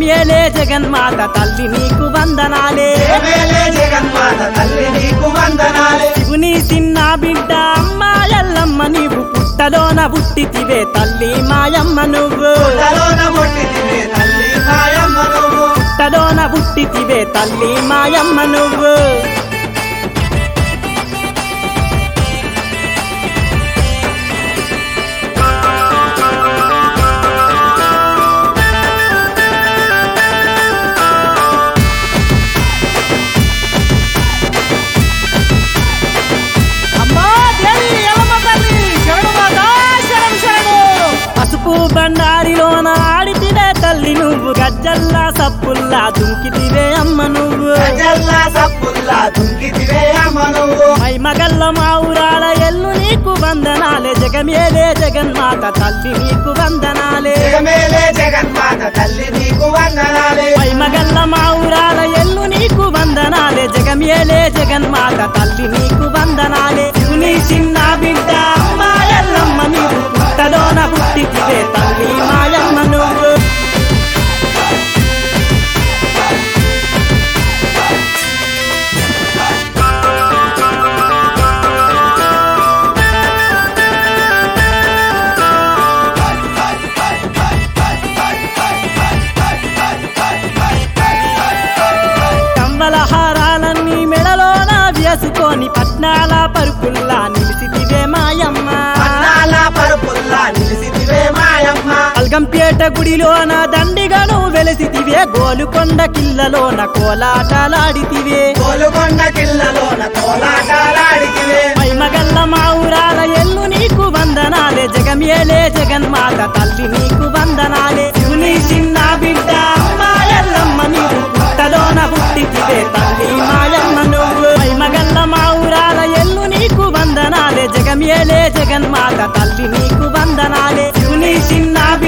జగమేలే జగన్మాత తల్లి నీకు వందనాలే జగమేలే జగన్మాత తల్లి నీకు వందనాలే శివుని చిన్న బిడ్డ అమ్మ ఎల్లమ్మ నీవు పుట్టలోన పుట్టితివే తల్లి మాయమ్మ నువ్వు పుట్టలోన పుట్టితివే తల్లి మాయమ్మ నువ్వు పుట్టలోన పుట్టితివే తల్లి మాయమ్మ నువ్వు అమ్మా దేవి ఎల్లమ్మ తల్లి శరణు మాత శరణు శరణు పసుపు బండారిలోన ఆడితివే తల్లి నువ్వు గజ్జల్లా సప్పుల్లా దుంకితివే అమ్మ నువ్వు ప్రజల్లా సప్పుల్లా దుంకితివే అమ్మ నువ్వు మై మగల్ల మా ఊరాల ఎల్లు నీకు వందనాలే జగమేలే జగన్మాత తల్లి నీకు వందనాలే జగమేలే జగన్మాత తల్లి నీకు వందనాలే మై మగల్ల మా ఊరాల ఎల్లు నీకు వందనాలే జగమేలే జగన్మాత తల్లి నీకు వందనాలే శివుని చిన్న బిడ్డ అమ్మ ఎల్లమ్మ నీవు పుట్టలోన పుట్టితివే తల్లి మాయమ్మ నువ్వు కమ్మల హారాలన్నీ మెడలోన వేసుకొని పట్నాల పరుపుల్లా నిలిసితివే మాయమ్మ పన్నాల పరుపుల్లా నిలిసితివే మాయమ్మ అల్గంపేట గుడిలోన దండిగను వెలసితివే గోలుకొండ కిల్లలోన కోలాటలాడితివే కోలుకొండ కిల్లలోన కోలాటాలాడితివే మగల్ల మా ఊరాల ఎల్లు నీకు వందనాలే జగమేలే జగన్మాత తల్లి నీకు వందనాలే శివుని చిన్న బిడ్డ అమ్మ ఎల్లమ్మ నీవు పుట్టలోన పుట్టితివే తల్లి మాయమ్మ నువ్వు మగల్ల మా ఊరాల ఎల్లు నీకు వందనాలే జగమేలే జగన్మాత తల్లి నీకు వందనాలే శివుని చిన్న